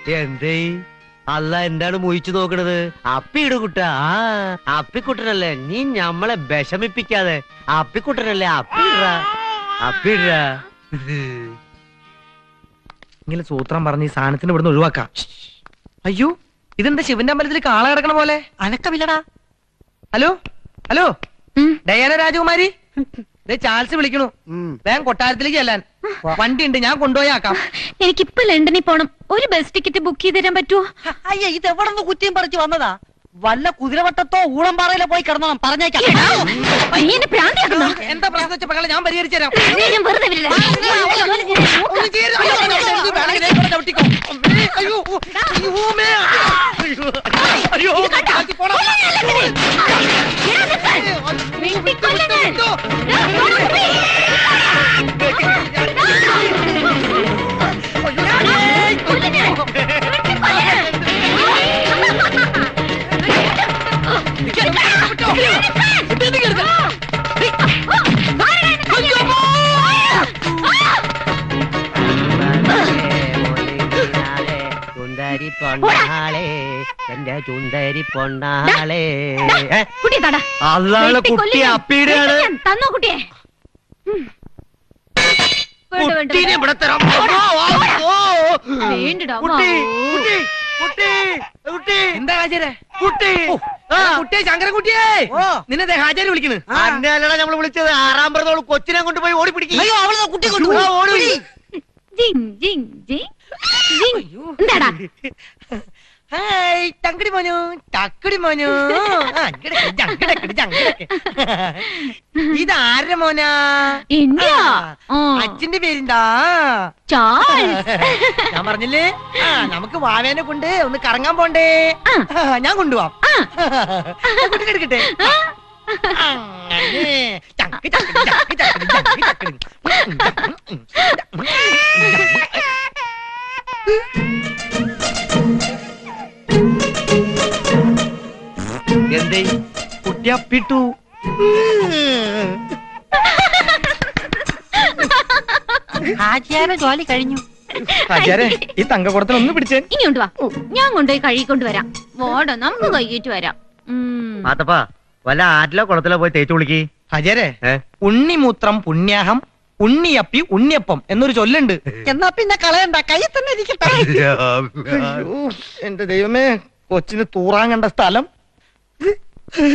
എന്തേ അല്ല എന്താണ് മുയിച്ചു നോക്കണത് അപ്പിയിട് കുട്ട ആ അപ്പിക്കുട്ടനല്ലേ നീ ഞമ്മളെ വിഷമിപ്പിക്കാതെ അപ്പിക്കുട്ടനല്ലേ അപ്പിട അപ്പിട ഇങ്ങനെ സൂത്രം പറഞ്ഞ് ഈ സാധനത്തിന് ഇവിടുന്ന് ഒഴിവാക്കാം അയ്യോ ഇതെന്താ ശിവന്റെ അമ്പലത്തിൽ കാള കിടക്കണ പോലെ അനക്കമില്ലടാ ഹലോ ഹലോ ഉം. ഡയാന രാജകുമാരി ദേ ചാൾസ് വിളിക്കണു വേഗം കൊട്ടാരത്തിലേക്ക് ചെല്ലാൻ വണ്ടി ഉണ്ട് ഞാൻ കൊണ്ടുപോയാക്കാം എനിക്കിപ്പൊ ലണ്ടനിൽ പോണം ഒരു ബസ് ടിക്കറ്റ് ബുക്ക് ചെയ്ത് തരാൻ പറ്റുമോ അയ്യ ഇത് എവിടെ നിന്ന് കുറ്റിയും പറിച്ചു വന്നതാ വല്ല കുതിരവട്ടത്തോ ഊളംപാറയിലോ പോയി കിടന്നോണം പറഞ്ഞേക്കാം നീ എന്നെ പ്രാന്തിയാക്കുന്നോ എന്താ പ്രശ്നം വെച്ച പകളെ ഞാൻ പരിഹരിച്ചു തരാം നീ ഞാൻ വെറുതെ വിടില്ല. ഒന്നും ചെയ്യരുത്. അയ്യോ, അയ്യോ, അയ്യോ, ഇത് വേണമെങ്കിൽ ദേ ഇവിടെ ചവിട്ടിക്കോ. അമ്മേ, അയ്യോ, ഓ, അയ്യോ, അമ്മേ. അയ്യോ, അയ്യോ, കാലത്തിൽ പോണം. വെട്ടിക്കൊല്ലും ഞാൻ. ദാ, പോടാ, കുട്ടി. കൊല്ലും ഞാൻ. ചുന്ദരി പൊണ്ണാളെ എന്റെ ചുന്ദരി പൊണ്ണാളെ ഏ? കുട്ടി തട അല്ലാതെ കുട്ടി വെട്ടിക്കൊല്ലും ഞാൻ. അപ്പീടെയാണ് വെട്ടി ഞാൻ. തന്നോ കുട്ടിയെ ഉം. വേണ്ട, വേണ്ട, കുട്ടീനെ വേണ്ട. ഇവിടെ തരാം ഓ, ഓ, ഓ. വേണ്ടടാ, കുട്ടി വാ. കുട്ടി കുട്ടി കുട്ടി എന്താ ഹാജരെ കുട്ടി ആ, കുട്ടിയെ ശങ്കരൻകുട്ടിയെ ഓ. നിന്നെ ദേ ഹാജര് വിളിക്കണ് അന്നെ അല്ലടാ നമ്മള് വിളിച്ചത് ആറാം പിറന്നോള് കൊച്ചിനെ കൊണ്ടുപോയി ഓടി പിടിക്കും അയ്യോ അവളെ കുട്ടി കൊണ്ടുപോയി ഓടി ജിങ്, ജിങ്, ജിങ്. ജിങ്. എന്താടാ ഹായ് തങ്കടി മോനു തക്കടി മോനു ആ, ഇങ്ങടൊക്കെ, ജങ്കടൊക്കെ, ജങ്കടൊക്കെ. ഇതാരുടെ മോനാ എന്റെയാ? ആ, ആ. അച്ഛന്റെ പേരെന്താ ചാൾസ് ഞാൻ പറഞ്ഞില്ലേ ആ നമുക്ക് വാവേനെ കൊണ്ട് ഒന്ന് കറങ്ങാൻ പോണ്ടേ ആ. ആ, ഞാൻ കൊണ്ടുപോവാം ആ. ഞാൻ കുട്ടീനെ എടുക്കട്ടെ അങ്ങനെ ചങ്ക് ചങ്ക് ചങ്ക് ചങ്ക് ചങ്ക് ചങ്ക്. എന്തേ കുട്ടി അപ്പിട്ടു ഹാജിയാരെ ജോലി കഴിഞ്ഞു ആചാരെ ഈ തങ്കക്കുടത്തിന് ഒന്ന് പിടിച്ചേ ഇങ്ങോട്ട് വാ ഞാൻ കൊണ്ടുപോയി കഴുകിക്കൊണ്ട് വരാം വാടോ നമുക്ക് കഴുകിയിട്ട് വരാം ഉം. മാത്തപ്പാ വല്ല ആറ്റിലോ കുളത്തിലോ പോയി തേച്ചു വിളിക്ക് ഹജരെ ഏ? ഉണ്ണിമൂത്രം പുണ്യാഹം ഉണ്ണിയപ്പി ഉണ്ണിയപ്പം എന്നൊരു ചൊല്ലുണ്ട് എന്നാ പിന്നെ കളയണ്ട കയ്യിൽ തന്നെ ഇരിക്കട്ടെ അയ്യോ, എന്റെ ദൈവമേ കൊച്ചിന് തൂറാൻ കണ്ട സ്ഥലം